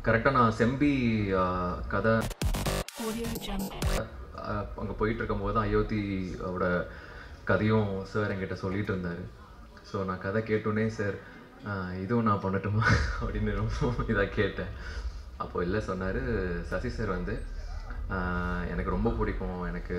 கரெக்டாக நான் செம்பி ஆஹ், கதை Audio Jungle. அங்கே போயிட்டு இருக்கும்போது தான் அயோத்தியோட கதையும் சார் என்கிட்ட சொல்லிட்டு இருந்தார் ஸோ நான் கதை கேட்டோன்னே சார் இதுவும் நான் பண்ணட்டுமா அப்படின்னு ரொம்ப இதாக கேட்டேன் அப்போ இல்லை சொன்னார் சசி சார் வந்து ஆஹ், எனக்கு ரொம்ப பிடிக்கும் எனக்கு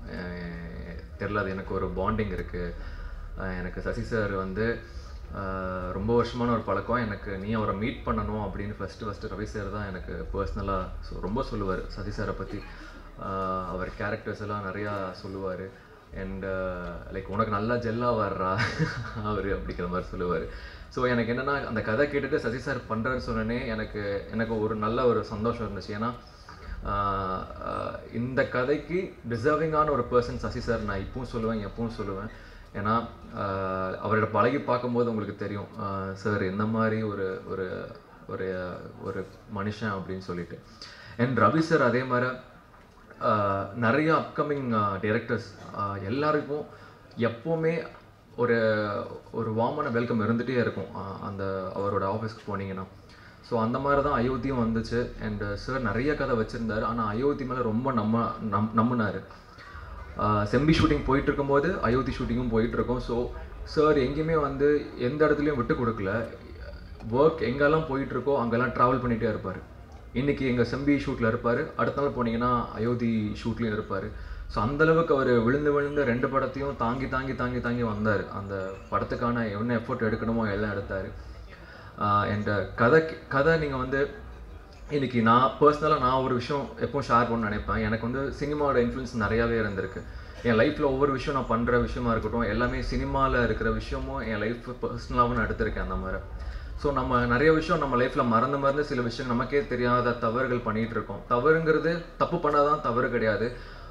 ஆஹ், தெரில அது எனக்கு ஒரு பாண்டிங் இருக்குது எனக்கு சசி சார் வந்து ஆஹ், ரொம்ப வருஷமான ஒரு பழக்கம் எனக்கு நீ அவரை மீட் பண்ணணும் அப்படின்னு ஃபஸ்ட்டு ஃபஸ்ட்டு ரவி சார் தான் எனக்கு பர்சனலாக ரொம்ப சொல்லுவார் சசி சாரை பற்றி அவர் கேரக்டர்ஸ் எல்லாம் நிறையா சொல்லுவார் அண்ட் லைக் உனக்கு நல்லா ஜெல்லாக வர்றா அவர் அப்படிங்கிற மாதிரி சொல்லுவார் ஸோ எனக்கு என்னென்னா அந்த கதை கேட்டுட்டு சசி சார் பண்ணுறேன்னு சொன்னோன்னே எனக்கு எனக்கு ஒரு நல்ல ஒரு சந்தோஷம் இருந்துச்சு ஏன்னா ஆஹ் ஆஹ் இந்த கதைக்கு டிசர்விங்கான ஒரு பர்சன் சசி சார் நான் இப்பவும் சொல்லுவேன் எப்பவும் சொல்லுவேன் ஏன்னா ஆஹ் அவரோட பழகி பார்க்கும்போது உங்களுக்கு தெரியும் சார் எந்த மாதிரி ஒரு ஒரு ஒரு ஒரு மனுஷன் அப்படின்னு சொல்லிட்டு அண்ட் ரவி சார் அதே மாதிரி ஆஹ் நிறைய அப்கமிங் டைரக்டர்ஸ் எல்லாருக்கும் எப்போவுமே ஒரு ஒரு வாமான வெல்கம் இருந்துகிட்டே இருக்கும் ஆஹ் அந்த அவரோட ஆஃபீஸ்க்கு போனீங்கன்னா ஸோ அந்த மாதிரி தான் அயோத்தியும் வந்துச்சு அண்ட் சார் நிறைய கதை வச்சுருந்தாரு ஆனால் அயோத்தி மேலே ரொம்ப நம்ம நம் நம்பினார் செம்பி ஷூட்டிங் போயிட்டு இருக்கும்போது அயோத்தி ஷூட்டிங்கும் போயிட்டு இருக்கும் ஸோ சார் எங்கேயுமே வந்து எந்த இடத்துலையும் விட்டு கொடுக்கல ஒர்க் எங்கெல்லாம் போயிட்டு இருக்கோ அங்கெல்லாம் ட்ராவல் பண்ணிகிட்டே இருப்பார் இன்னைக்கு எங்கள் செம்பி ஷூட்டில் இருப்பார் அடுத்த நாள் போனீங்கன்னா அயோத்தி ஷூட்லேயும் இருப்பார் ஸோ அந்தளவுக்கு அவர் விழுந்து விழுந்து ரெண்டு படத்தையும் தாங்கி தாங்கி தாங்கி தாங்கி வந்தார் அந்த படத்துக்கான என்ன எஃபோர்ட் எடுக்கணுமோ எல்லாம் எடுத்தார் என்கிட்ட கதை கதை நீங்கள் வந்து இன்னைக்கு நான் பர்சனலாக நான் ஒரு விஷயம் எப்பவும் ஷேர் பண்ண நினைப்பேன் எனக்கு வந்து சினிமாவோட இன்ஃப்ளூயன்ஸ் நிறையாவே இருந்திருக்கு என் லைஃப்பில் ஒவ்வொரு விஷயம் நான் பண்ணுற விஷயமா இருக்கட்டும் எல்லாமே சினிமாவில் இருக்கிற விஷயமும் என் லைஃப் பர்சனலாகவும் நான் எடுத்திருக்கேன் அந்த மாதிரி ஸோ நம்ம நிறைய விஷயம் நம்ம லைஃப்பில் மறந்து மறந்து சில விஷயம் நமக்கே தெரியாத தவறுகள் பண்ணிகிட்டு இருக்கோம் தவறுங்கிறது தப்பு பண்ணாதான் தவறு கிடையாது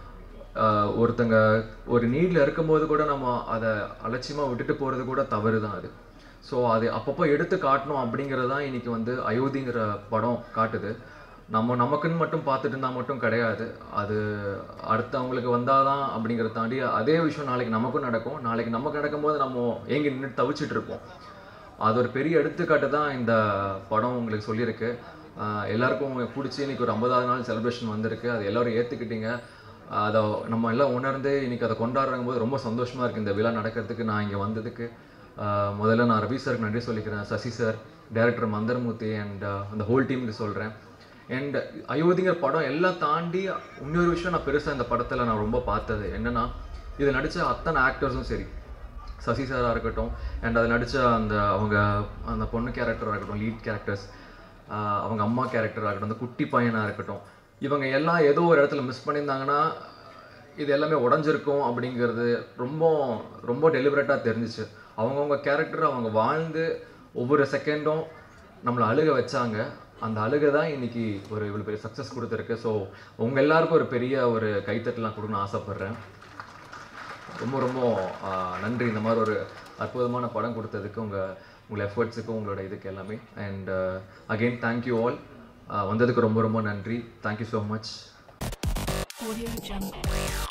ஆஹ் ஒருத்தங்க ஒரு நீடில் இருக்கும்போது கூட நம்ம அதை அலட்சியமாக விட்டுட்டு போகிறது கூட தவறு தான் அது ஸோ அது அப்பப்போ எடுத்து காட்டணும் அப்படிங்கிறது தான் இன்னைக்கு வந்து அயோத்திங்கிற படம் காட்டுது நம்ம நமக்குன்னு மட்டும் பார்த்துட்டு இருந்தால் மட்டும் கிடையாது அது அடுத்தவங்களுக்கு வந்தால் தான் அப்படிங்கிறத தாண்டி அதே விஷயம் நாளைக்கு நமக்கும் நடக்கும் நாளைக்கு நமக்கு நடக்கும்போது நம்ம ஏங்கி நின்று தவிச்சிட்டு இருப்போம் அது ஒரு பெரிய எடுத்துக்காட்டு தான் இந்த படம் உங்களுக்கு சொல்லியிருக்கு ஆஹ் எல்லாருக்கும் பிடிச்சி இன்னைக்கு ஒரு ஐம்பதாவது நாள் செலிப்ரேஷன் வந்திருக்கு அது எல்லாரும் ஏற்றுக்கிட்டீங்க அதை நம்ம எல்லாம் உணர்ந்து இன்னைக்கு அதை கொண்டாடுறங்க போது ரொம்ப சந்தோஷமாக இருக்குது இந்த விழா நடக்கிறதுக்கு நான் இங்கே வந்ததுக்கு ஆஹ் முதல்ல நான் ரவி சாருக்கு நன்றி சொல்லிக்கிறேன் Sasi sir director Mantharamurthy and அந்த ஹோல் டீமுக்கு சொல்கிறேன் அண்ட் அயோத்திங்கிற படம் எல்லாம் தாண்டி இன்னொரு விஷயம் நான் பெருசாக இந்த படத்தில் நான் ரொம்ப பார்த்தது என்னன்னா இது நடித்த அத்தனை ஆக்டர்ஸும் சரி சசி சாராக இருக்கட்டும் அண்ட் அதை நடித்த அந்த அவங்க அந்த பொண்ணு கேரக்டராக இருக்கட்டும் லீட் கேரக்டர்ஸ் அவங்க அம்மா கேரக்டராக இருக்கட்டும் அந்த குட்டி பையனாக இருக்கட்டும் இவங்க எல்லாம் ஏதோ ஒரு இடத்துல மிஸ் பண்ணியிருந்தாங்கன்னா இது எல்லாமே உடஞ்சிருக்கும் அப்படிங்கிறது ரொம்ப ரொம்ப டெலிபரேட்டாக தெரிஞ்சிச்சு அவங்கவுங்க கேரக்டர் அவங்க வாழ்ந்து ஒவ்வொரு செகண்டும் நம்மளை அழுக வச்சாங்க அந்த அழுகை தான் இன்னைக்கு ஒரு இவ்வளோ பெரிய சக்ஸஸ் கொடுத்துருக்கு ஸோ உங்கள் எல்லாருக்கும் ஒரு பெரிய ஒரு கைத்தட்டலாம் கொடுக்கணும்னு ஆசைப்பட்றேன் ரொம்ப ரொம்ப ஆஹ், நன்றி இந்த மாதிரி ஒரு அற்புதமான படம் கொடுத்ததுக்கு உங்கள் உங்கள் எஃபர்ட்ஸுக்கு உங்களோட இதுக்கு எல்லாமே அண்ட் அகெயின் தேங்க்யூ ஆல் வந்ததுக்கு ரொம்ப ரொம்ப நன்றி thank you so much Audio Jungle.